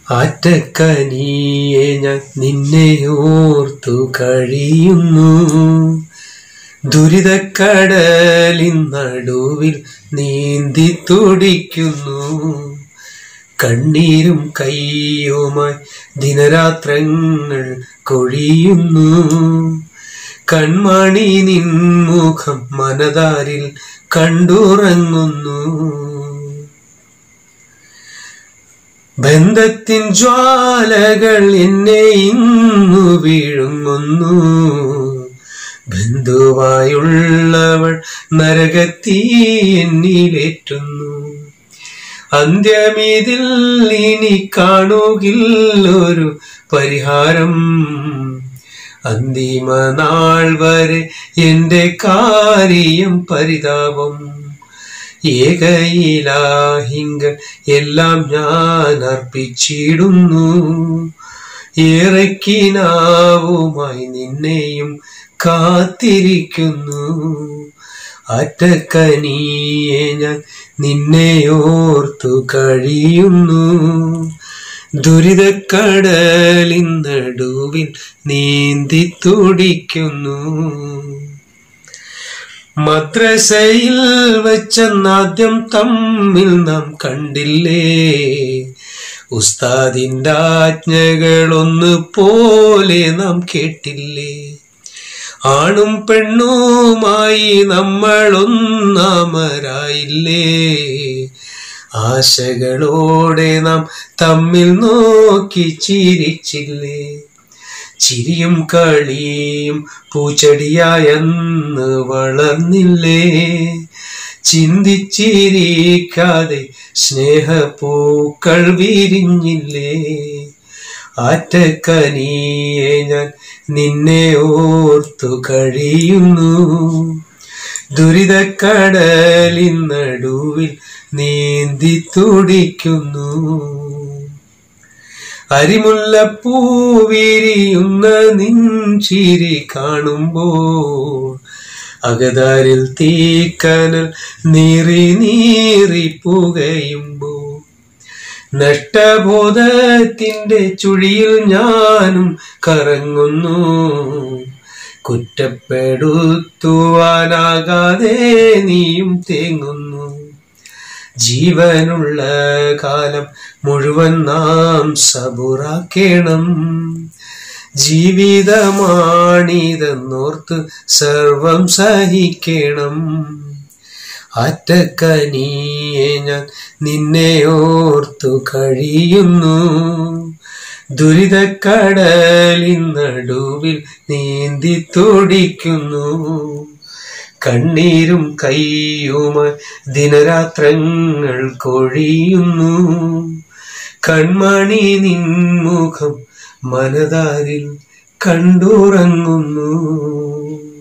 ആറ്റക്കനിയെ ഞാൻ നിന്നെ ഓർത്തു കഴിയുന്നു ദുരിതക്കടലിൻ നടുവിൽ നീന്തി തുടിക്കുന്നു കണ്ണീരും കയ്യുമായി ദിനരാത്രങ്ങൾ കൊഴിയുന്നു കൺമണി നിൻമുഖം മനതാരിൽ കണ്ടുറങ്ങുന്നു ബന്ധത്തിൻ ജ്വാലകൾ എന്നെ ഇന്നു വീഴുങ്ങുന്നു ബന്ധുവായുള്ളവൾ നരകത്തീ എന്നിലേറ്റുന്നു അന്ത്യമിതിൽ ഇനി കാണുകില്ലൊരു പരിഹാരം അന്തിമ നാൾ വരെ എന്റെ കാര്യം പരിതാപം ഏകയിലാഹിങ്കൽ എല്ലാം ഞാൻ അർപ്പിച്ചിടുന്നു ഏറെക്കിനാവുമായി നിന്നെയും കാത്തിരിക്കുന്നു അറ്റക്കനിയെ ഞാൻ നിന്നെ ഓർത്തു കഴിയുന്നു ദുരിതക്കടലിൻ നടുവിൽ നീന്തി തുടിക്കുന്നു മദ്രസയിൽ വെച്ചെന്നാദ്യം തമ്മിൽ നാം കണ്ടില്ലേ ഉസ്താദിന്റെ ആജ്ഞകളൊന്ന് പോലെ നാം കേട്ടില്ലേ ആണും പെണ്ണുമായി നമ്മളൊന്നാമരായില്ലേ ആശകളോടെ നാം തമ്മിൽ നോക്കി ചിരിച്ചില്ലേ ചിരിയും കളിയും പൂച്ചെടിയായെന്ന് വളർന്നില്ലേ ചിന്തിച്ചിരിക്കാതെ സ്നേഹപ്പൂക്കൾ വിരിഞ്ഞില്ലേ ആറ്റക്കനിയെ ഞാൻ നിന്നെ ഓർത്തു കഴിയുന്നു ദുരിതക്കടലിൻ നടുവിൽ നീന്തി തുടിക്കുന്നു അരിമുല്ലപ്പൂവിരിയുന്ന നിൻചിരി കാണുമ്പോൾ അകതാരിൽ തീക്കനൽ നീറി നീറി പുകയുമ്പോൾ നഷ്ടബോധത്തിന്റെ ചുഴിയിൽ ഞാനും കറങ്ങുന്നു കുറ്റപ്പെടുത്തുവാനാകാതെ നീയും തേങ്ങുന്നു ജീവനുള്ള കാലം മുഴുവൻ നാം സബുറാക്കേണം ജീവിതമാണിതെന്നോർത്ത് സർവം സഹിക്കണം ആറ്റക്കനിയെ ഞാൻ നിന്നെ ഓർത്തു കഴിയുന്നു ദുരിതക്കടലിൻ നടുവിൽ നീന്തി തുടിക്കുന്നു കണ്ണീരും കയ്യുമായി ദിനരാത്രങ്ങൾ കൊഴിയുന്നു കൺമണി നിൻമുഖം മനതാരിൽ കണ്ടുറങ്ങുന്നു